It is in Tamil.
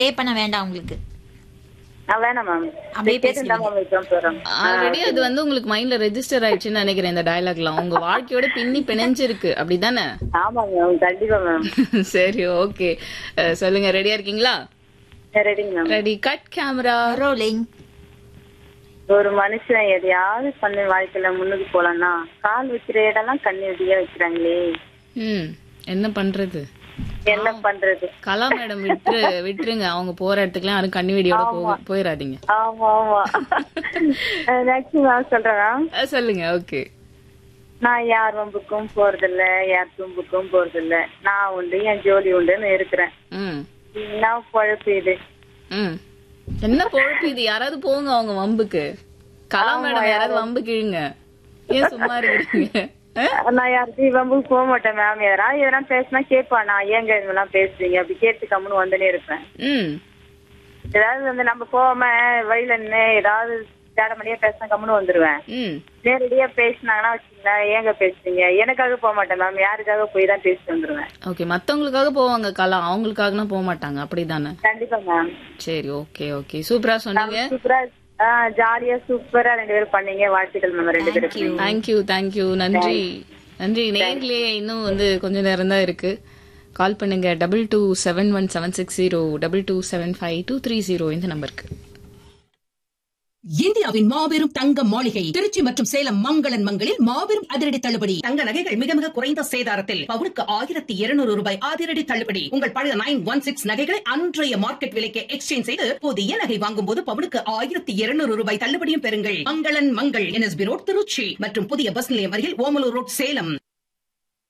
பே பண்ண வேண்டாம் உங்களுக்கு ஆ, வேணாம் மேம் அப்படியே கேட்டு தான் மேம் வைக்கிறோம் போறோம் ஆல்ரெடி அது வந்து உங்களுக்கு மைண்ட்ல ரெஜிஸ்டர் ஆயிடுச்சுன்னு நினைக்கிறேன் இந்த டயலாக்லாம் உங்க வாழ்க்கையோட பின்னி பிணைஞ்சிருக்கு அப்படிதானே ஆமாங்க மேம் கண்டிப்பா மேம் சரி ஓகே சொல்லுங்க ரெடியா இருக்கீங்களா ரெடிங்க ma'am ready cut camera rolling ஒரு மனுஷன் எதையாவது பண்ணி வாழ்க்கையில முன்னுக்கு போலாம்னா கால் வைக்கிற இடம்லாம் கண்ணி வெடியா வைக்கிறாங்களே ம் என்ன பண்றது என்ன பண்றது கலா மேடம் விட்டு விட்டுருங்க அவங்க போற இடத்துக்குலாம் யாரும் கண்ணி வெடியோட போக போயிடாதீங்க ஆமா ஆமா நெக்ஸ்ட் நான் சொல்றேன் அஹ், சொல்லுங்க ஓகே நான் யார் வம்புக்கும் போறதில்ல யார் தும்புக்கும் போறதில்ல நான் உண்டு என் ஜோலி உண்டுன்னு இருக்கிறேன் ம் என்ன குழப்பு இது ம் என்ன பொழப்பு இது யாராவது போங்க அவங்க வம்புக்கு கலா மேடம் யாராவது வம்புக்கு இழுங்க ஏன் சும்மா இருக்கிறீங்க அஹ்? நான் யாருக்கும் வம்புக்கு போக மாட்டேன் மேம் யாராவது எதனா பேசினா கேட்பா நான் ஏங்க இதெல்லாம் பேசுறீங்க அப்படி கேட்டு கம்முன்னு வந்துனே இருப்பேன் ம் ஏதாவது வந்து நம்ம போகாம வழியில நின்று ஏதாவது தேட மணியா பேசினா கம்முன்னு வந்துருவேன் ம் நேரடியா பேசினாங்கன்னா வச்சுங்களேன் ஏங்க பேசுறீங்க எனக்காக போக மாட்டேன் மேம் யாருக்காக போய் தான் பேசிட்டு வந்துருவேன் ஓகே மத்தவங்களுக்காக போவாங்க கலா அவங்களுக்காகனா போக மாட்டாங்க அப்படிதானே கண்டிப்பா மேம் சரி ஓகே ஓகே சூப்பரா சொன்னீங்க சூப்பரா ஜாலியா சூப்பரா ரெண்டு பேரும் பண்ணீங்க வாழ்த்துக்கள் மேம் ரெண்டு பேரும் தேங்க்யூ தேங்க்யூ நன்றி நன்றி நேர்லயே இன்னும் வந்து கொஞ்ச நேரம் தான் இருக்கு கால் பண்ணுங்க double two seven one seven six zero double two seven five two three zero இந்த நம்பருக்கு இந்தியாவின் மாபெரும் தங்க மாளிகை திருச்சி மற்றும் சேலம் மங்களன் மங்களில் மாபெரும் அதிரடி தள்ளுபடி தங்க நகைகள் மிக மிக குறைந்த சேதாரத்தில் பவுனுக்கு ஆயிரத்தி இருநூறு ரூபாய் அதிரடி தள்ளுபடி உங்கள் பழைய நைன் ஒன் சிக்ஸ் நகைகளை அன்றைய மார்க்கெட் விலைக்கு எக்ஸ்சேஞ்ச் செய்து புதிய நகை வாங்கும் போது பவுனுக்கு ஆயிரத்தி இருநூறு ரூபாய் தள்ளுபடியும் பெறுங்கள் மங்களன் மங்கள் என்எஸ்பி ரோட் திருச்சி மற்றும் புதிய பஸ் நிலையம் அருகில் ஓமலூர் ரோட் சேலம்